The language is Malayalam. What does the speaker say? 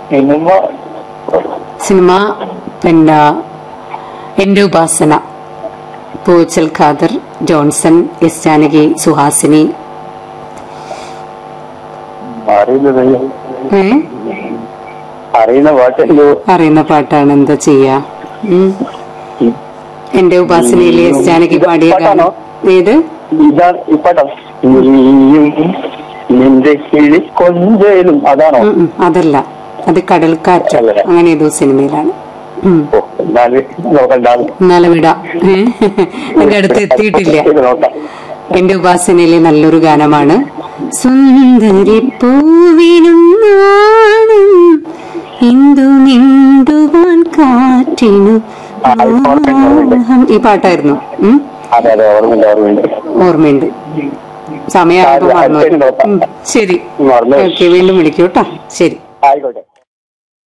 സിനിമ സിനിമ പിന്നെ എന്റെ ഉപാസന പൂച്ചൽ ഖാദർ ജോൺസൺ എസ് ജാനകി സുഹാസിനി അറിയില്ലത് ഏ അറിയുന്ന പാട്ടല്ലോ അറിയുന്ന പാട്ടാണ് എന്താ ചെയ്യാ ഉം. എന്റെ ഉപാസനയിലെ എസ് ജാനകി പാടിയ ഗാനം ഏത് ഇതാണ് ഈ പാട്ടോ നീയും നിന്റെ കിളി കൊഞ്ചേലും അതാണോ ഉം, ഉം, അതല്ല അത് കടൽക്കാറ്റ് അല്ല. അങ്ങനെ ഏതോ സിനിമയിലാണ് ഉം. ഓ എന്നാല് നോക്കണ്ടാവും എന്നാലും വിടാം ഏ? എന്റെ അടുത്ത് എത്തിയിട്ടില്ല ഇത് നോക്കാം എന്റെ ഉപാസനയിലെ നല്ലൊരു ഗാനമാണ് സുന്ദരി പൂവിനും നാണം ഇന്ദു മിണ്ടുവാൻ കാറ്റിനു ആ, അത് ഓർമ്മയുണ്ട്, ഓർമ്മയുണ്ട്. ദാഹം. ഈ പാട്ടായിരുന്നു ഉം? അതെ അതെ ഓർമ്മയുണ്ട് ഓർമ്മയുണ്ട് ഓർമ്മയുണ്ട് സമയമാകുമ്പോ ആ, മറന്നു ശരി, നോക്കാം. ഉം, ശരി മറന്നു. ഓക്കെ വീണ്ടും വിളിക്കൂ കേട്ടോ ശരി ആയിക്കോട്ടെ